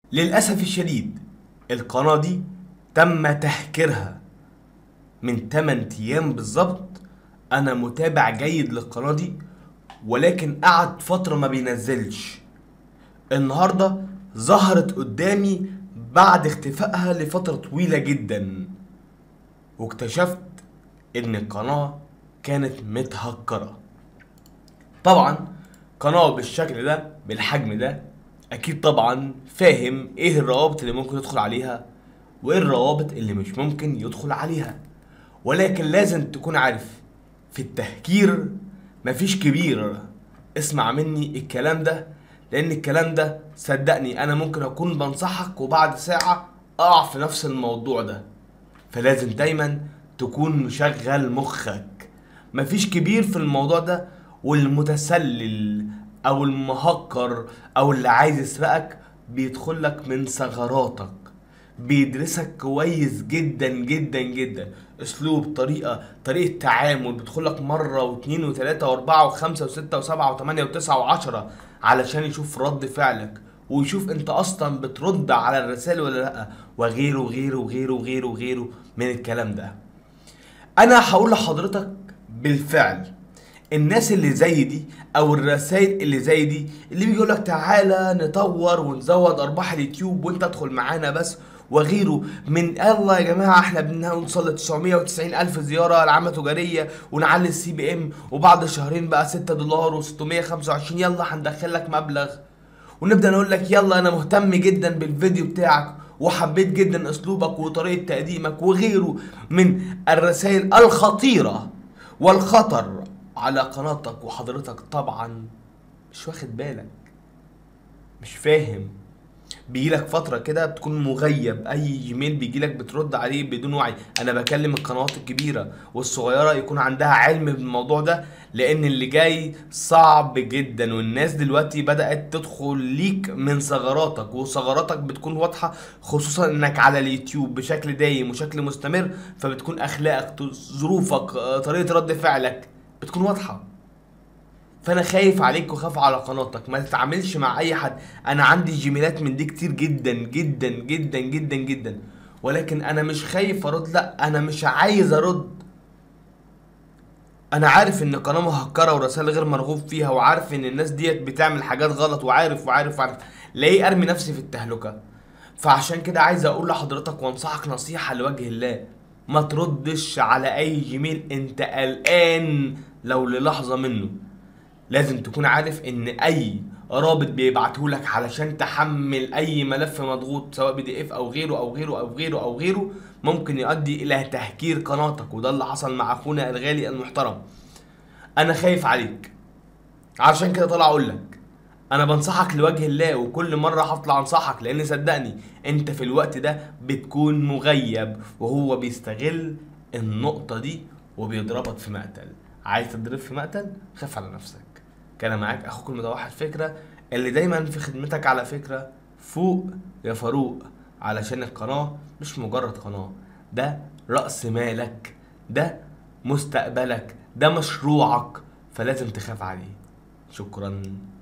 للأسف الشديد القناة دي تم تهكيرها من 8 أيام بالظبط أنا متابع جيد للقناة دي ولكن قعد فترة ما بينزلش النهاردة ظهرت قدامي بعد اختفائها لفترة طويلة جدا واكتشفت ان القناة كانت متهكرة طبعا قناة بالشكل ده بالحجم ده اكيد طبعا فاهم ايه الروابط اللي ممكن يدخل عليها وايه الروابط اللي مش ممكن يدخل عليها ولكن لازم تكون عارف في التهكير مفيش كبير اسمع مني الكلام ده لان الكلام ده صدقني انا ممكن اكون بنصحك وبعد ساعة اقع في نفس الموضوع ده فلازم دايما تكون مشغل مخك مفيش كبير في الموضوع ده والمتسلل او المهكر او اللي عايز يسرقك بيدخل لك من ثغراتك بيدرسك كويس جدا جدا جدا اسلوب طريقه طريقه تعامل بيدخل لك مره واثنين وثلاثه واربعه وخمسه وسته وسبعه وثمانيه وتسعه وعشره علشان يشوف رد فعلك ويشوف انت اصلا بترد على الرسائل ولا لا وغيره وغيره وغيره وغيره وغيره من الكلام ده انا هقول لحضرتك بالفعل الناس اللي زي دي او الرسائل اللي زي دي اللي بيجي لك تعالى نطور ونزود ارباح اليوتيوب وانت ادخل معانا بس وغيره من يلا يا جماعه احنا بنوصل ل 990 الف زياره علامه تجاريه ونعلي السي بي ام وبعد شهرين بقى 6 دولار و625 يلا هندخل لك مبلغ ونبدا نقول لك يلا انا مهتم جدا بالفيديو بتاعك وحبيت جدا اسلوبك وطريقه تقديمك وغيره من الرسائل الخطيره والخطر على قناتك وحضرتك طبعا مش واخد بالك مش فاهم بيجيلك فترة كده بتكون مغيب أي جيميل بيجيلك بترد عليه بدون وعي أنا بكلم القنوات الكبيرة والصغيرة يكون عندها علم بالموضوع ده لأن اللي جاي صعب جدا والناس دلوقتي بدأت تدخل ليك من ثغراتك وثغراتك بتكون واضحة خصوصا إنك على اليوتيوب بشكل دايم وشكل مستمر فبتكون أخلاقك ظروفك طريقة رد فعلك بتكون واضحة فانا خايف عليك وخاف على قناتك ما تتعاملش مع اي حد انا عندي جيميلات من دي كتير جدا جدا جدا جدا جدا ولكن انا مش خايف ارد لا انا مش عايز ارد انا عارف ان قناه مهكره ورسائل غير مرغوب فيها وعارف ان الناس ديت بتعمل حاجات غلط وعارف وعارف وعارف ليه ارمي نفسي في التهلكه فعشان كده عايز اقول لحضرتك وانصحك نصيحه لوجه الله ما تردش على اي جيميل انت قلقان لو للحظه منه لازم تكون عارف ان اي رابط بيبعته لك علشان تحمل اي ملف مضغوط سواء بي دي اف او غيره او غيره او غيره او غيره ممكن يؤدي الى تهكير قناتك وده اللي حصل مع اخونا الغالي المحترم انا خايف عليك عشان كده طالع اقول لك انا بنصحك لوجه الله وكل مره هطلع انصحك لان صدقني انت في الوقت ده بتكون مغيب وهو بيستغل النقطه دي وبيضربك في مقتل عايز تضرب في مقتل خاف على نفسك كان معاك اخوك المتوحد فكره اللي دايما في خدمتك على فكره فوق يا فاروق علشان القناه مش مجرد قناه ده راس مالك ده مستقبلك ده مشروعك فلازم تخاف عليه شكرا